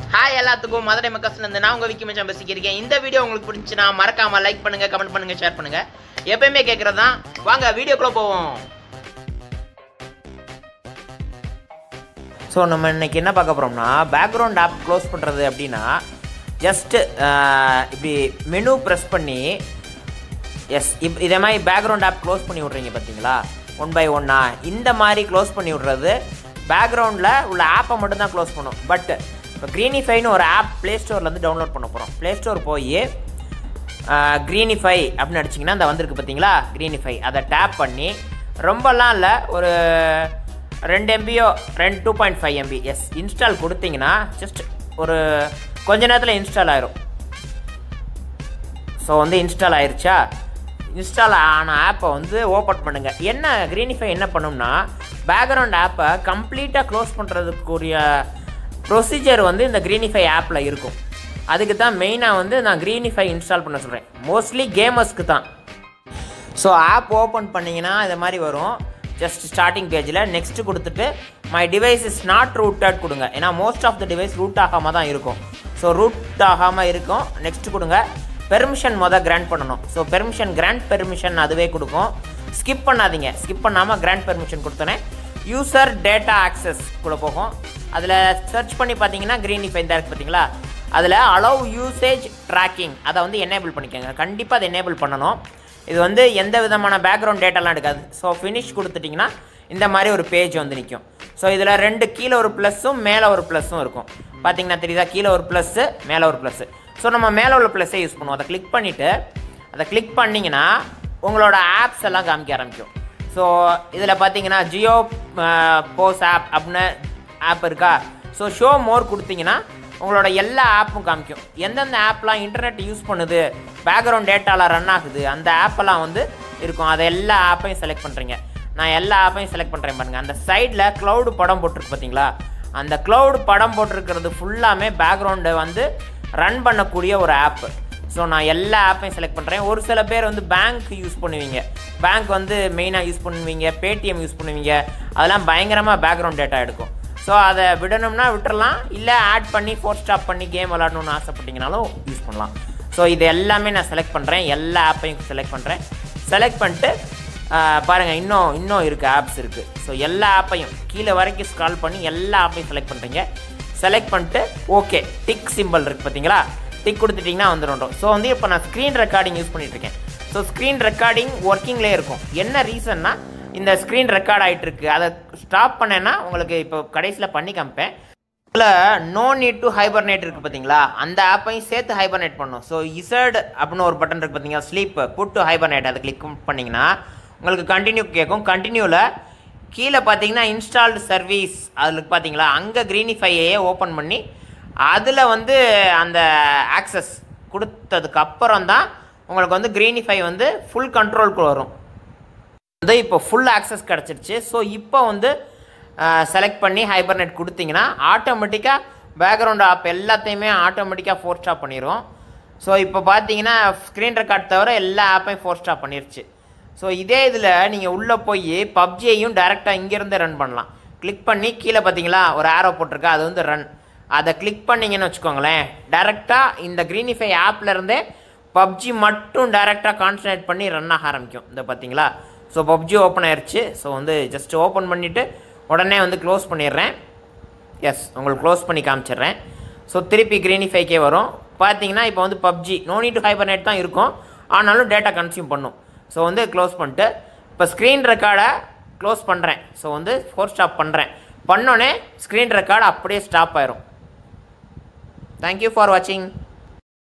hi எல்லாத்துக்கும் மதுரை மக்கள் இருந்து நான் உங்க விக்கி மச்சான் பேசிக்கிறேன் இந்த வீடியோ உங்களுக்கு பிடிச்சுன்னா மறக்காம லைக் பண்ணுங்க கமெண்ட் பண்ணுங்க ஷேர் பண்ணுங்க எப்பயுமே கேட்கறது தான் வாங்க வீடியோக்குள்ள போவோம் ஸோ நம்ம இன்னைக்கு என்ன பார்க்க போகிறோம்னா பேக்ரவுண்ட் ஆப் க்ளோஸ் பண்ணுறது அப்படின்னா ஜஸ்ட்டு இப்படி மெனு ப்ரெஸ் பண்ணி எஸ் இப் இதே மாதிரி பேக்ரவுண்ட் ஆப் க்ளோஸ் பண்ணி விட்றீங்க பார்த்தீங்களா ஒன் பை ஒன்னா இந்த மாதிரி க்ளோஸ் பண்ணி விட்றது பேக்ரவுண்டில் உள்ள ஆப்பை மட்டும்தான் க்ளோஸ் பண்ணும் பட் இப்போ க்ரீனிஃபைன்னு ஒரு ஆப் ப்ளே ஸ்டோர்லேருந்து டவுன்லோட் பண்ண போகிறோம் ப்ளே ஸ்டோர் போய் க்ரீனிஃபை அப்படின்னு அடிச்சிங்கன்னா அந்த வந்திருக்கு பார்த்தீங்களா க்ரீனிஃபை அதை டேப் பண்ணி ரொம்பலாம் இல்லை ஒரு ரெண்டு எம்பியோ ரெண்டு டூ பாயிண்ட் ஃபைவ் எம்பி எஸ் இன்ஸ்டால் கொடுத்தீங்கன்னா ஜஸ்ட் ஒரு கொஞ்ச நேரத்தில் இன்ஸ்டால் ஆயிரும் ஸோ வந்து இன்ஸ்டால் ஆயிருச்சா இன்ஸ்டால் ஆன ஆப்பை வந்து ஓப்பன் பண்ணுங்கள் என்ன க்ரீனிஃபை என்ன பண்ணும்னா பேக்ரவுண்ட் ஆப்பை கம்ப்ளீட்டாக க்ளோஸ் பண்ணுறதுக்குரிய ப்ரொசீஜர் வந்து இந்த க்ரீனிஃபை ஆப்பில் இருக்கும் அதுக்கு தான் மெயினாக வந்து நான் க்ரீனிஃபை இன்ஸ்டால் பண்ண சொல்கிறேன் மோஸ்ட்லி கேமர்ஸ்க்கு தான் ஸோ ஆப் ஓப்பன் பண்ணிங்கன்னா இது மாதிரி வரும் ஜஸ்ட் ஸ்டார்டிங் பேஜில் நெக்ஸ்ட் கொடுத்துட்டு my device is not rooted கொடுங்க ஏன்னா most of the device root ஆகாமல் தான் இருக்கும் ஸோ ரூட் ஆகாமல் இருக்கும் நெக்ஸ்ட் கொடுங்க பெர்மிஷன் மொதல் கிராண்ட் பண்ணணும் ஸோ பெர்மிஷன் கிராண்ட் பெர்மிஷன் அதுவே கொடுக்கும் ஸ்கிப் பண்ணாதீங்க ஸ்கிப் பண்ணாமல் கிராண்ட் பெர்மிஷன் கொடுத்தோன்னே யூசர் டேட்டா ஆக்சஸ் கூட போகும் அதில் சர்ச் பண்ணி பார்த்தீங்கன்னா க்ரீனிஃபை இந்த இருக்கு பார்த்தீங்களா அதில் அலோவ் யூசேஜ் ட்ராக்கிங் அதை வந்து எனேபிள் பண்ணிக்கோங்க கண்டிப்பாக அதை எனேபிள் பண்ணணும் இது வந்து எந்த விதமான பேக்ரவுண்ட் டேட்டாலாம் எடுக்காது ஸோ ஃபினிஷ் கொடுத்துட்டிங்கன்னா இந்த மாதிரி ஒரு பேஜ் வந்து நிற்கும் ஸோ இதில் ரெண்டு கீழே ஒரு ப்ளஸ்ஸும் மேலே ஒரு ப்ளஸ்ஸும் இருக்கும் பார்த்தீங்கன்னா தெரியுதா கீழே ஒரு ப்ளஸ்ஸு மேலே ஒரு ப்ளஸ்ஸு ஸோ நம்ம மேலே உள்ள ப்ளஸ்ஸை யூஸ் பண்ணுவோம் அதை கிளிக் பண்ணிவிட்டு அதை கிளிக் பண்ணிங்கன்னா உங்களோட ஆப்ஸ் எல்லாம் காமிக்க ஆரம்பிக்கும் ஸோ இதில் பார்த்தீங்கன்னா ஜியோ போஸ் ஆப் அப்படின்னு ஆப் இருக்கா ஸோ ஷோ மோர் கொடுத்தீங்கன்னா உங்களோட எல்லா ஆப்பும் காமிக்கும் எந்தெந்த ஆப்லாம் இன்டர்நெட் யூஸ் பண்ணுது பேக்ரவுண்ட் டேட்டாவில் ரன் ஆகுது அந்த ஆப்பெல்லாம் வந்து இருக்கும் அதை எல்லா ஆப்பையும் செலக்ட் பண்ணுறீங்க நான் எல்லா ஆப்பையும் செலக்ட் பண்ணுறேன் பாருங்கள் அந்த சைடில் க்ளவுடு படம் போட்டிருக்கு பார்த்தீங்களா அந்த க்ளவுடு படம் போட்டிருக்கிறது ஃபுல்லாமே பேக்ரவுண்டை வந்து ரன் பண்ணக்கூடிய ஒரு ஆப்பு ஸோ நான் எல்லா ஆப்பையும் செலக்ட் பண்ணுறேன் ஒரு சில பேர் வந்து பேங்க் யூஸ் பண்ணுவீங்க பேங்க் வந்து மெயினாக யூஸ் பண்ணுவீங்க பேடிஎம் யூஸ் பண்ணுவீங்க அதெல்லாம் பயங்கரமாக பேக்ரவுண்ட் டேட்டா எடுக்கும் ஸோ அதை விடணும்னா விட்டுறலாம் இல்லை ஆட் பண்ணி ஃபோர் ஸ்டாப் பண்ணி கேம் விளாடணும்னு ஆசைப்பட்டீங்கனாலும் யூஸ் பண்ணலாம் ஸோ இது எல்லாமே நான் செலக்ட் பண்ணுறேன் எல்லா ஆப்பையும் செலக்ட் பண்ணுறேன் செலக்ட் பண்ணிட்டு பாருங்கள் இன்னும் இன்னும் இருக்குது ஆப்ஸ் இருக்குது ஸோ எல்லா ஆப்பையும் கீழே வரைக்கும் ஸ்க்ரால் பண்ணி எல்லா ஆப்பையும் செலக்ட் பண்ணுறீங்க செலக்ட் பண்ணிட்டு ஓகே டிக் சிம்பிள் இருக்குது பார்த்தீங்களா டிக் கொடுத்துட்டிங்கன்னா வந்துடும் ஸோ வந்து இப்போ நான் ஸ்க்ரீன் ரெக்கார்டிங் யூஸ் பண்ணிகிட்ருக்கேன் ஸோ ஸ்க்ரீன் ரெக்கார்டிங் ஒர்க்கிங்லேயே இருக்கும் என்ன ரீசன்னா இந்த ஸ்க்ரீன் ரெக்கார்ட் ஆகிட்டு இருக்கு அதை ஸ்டாப் பண்ணேன்னா உங்களுக்கு இப்போ கடைசியில் பண்ணி காமிப்பேன் இதில் நோ நீட் டு ஹைபர்னேட் இருக்குது பார்த்தீங்களா அந்த ஆப்பையும் சேர்த்து ஹைபர்னேட் பண்ணும் ஸோ இசர்ட் அப்படின்னு ஒரு பட்டன் இருக்குது பார்த்தீங்களா ஸ்லீப் புட் டு ஹைபர்னேட் அதை கிளிக் பண்ணிங்கன்னா உங்களுக்கு கண்டினியூ கேட்கும் கண்டினியூவில் கீழே பார்த்தீங்கன்னா இன்ஸ்டால்டு சர்வீஸ் அதில் பார்த்தீங்களா அங்கே க்ரீனிஃபையே ஓப்பன் பண்ணி அதில் வந்து அந்த ஆக்சஸ் கொடுத்ததுக்கு அப்புறம் தான் உங்களுக்கு வந்து க்ரீனிஃபை வந்து ஃபுல் கண்ட்ரோல்குள்ள வரும் வந்து இப்போ ஃபுல் ஆக்சஸ் கிடச்சிருச்சு ஸோ இப்போ வந்து செலக்ட் பண்ணி ஹைபர்நெட் கொடுத்தீங்கன்னா ஆட்டோமேட்டிக்காக பேக்ரவுண்ட் ஆப் எல்லாத்தையுமே ஆட்டோமேட்டிக்காக ஃபோர் ஸ்டாப் பண்ணிடும் ஸோ இப்போ பார்த்தீங்கன்னா ஸ்க்ரீன் ரெக்கார்ட் தவிர எல்லா ஆப்பையும் ஃபோர் ஸ்டாப் பண்ணிருச்சு ஸோ இதே இதில் நீங்கள் உள்ளே போய் பப்ஜியையும் டேரெக்டாக இங்கேருந்து ரன் பண்ணலாம் கிளிக் பண்ணி கீழே பார்த்தீங்களா ஒரு ஆரோ போட்டிருக்கா அது வந்து ரன் அதை கிளிக் பண்ணிங்கன்னு வச்சுக்கோங்களேன் டேரெக்டாக இந்த க்ரீனிஃபை ஆப்லேருந்தே பப்ஜி மட்டும் டேரெக்டாக கான்சன்ட்ரேட் பண்ணி ரன் ஆக ஆரம்பிக்கும் இந்த பார்த்தீங்களா ஸோ பப்ஜி ஓப்பன் ஆயிடுச்சு ஸோ வந்து ஜஸ்ட் ஓப்பன் பண்ணிவிட்டு உடனே வந்து க்ளோஸ் பண்ணிடுறேன் எஸ் உங்களுக்கு க்ளோஸ் பண்ணி காமிச்சிடுறேன் ஸோ திருப்பி க்ரீனிஃபைக்கே வரும் பார்த்தீங்கன்னா இப்போ வந்து PUBG no need to hibernate தான் இருக்கும் ஆனாலும் டேட்டா கன்சியூம் பண்ணும் ஸோ வந்து க்ளோஸ் பண்ணிட்டு இப்போ ஸ்க்ரீன் ரெக்கார்டை க்ளோஸ் பண்ணுறேன் ஸோ வந்து ஃபோர் ஸ்டாப் பண்ணுறேன் பண்ணோன்னே ஸ்க்ரீன் ரெக்கார்டு அப்படியே ஸ்டாப் ஆயிரும் தேங்க்யூ ஃபார் வாட்சிங்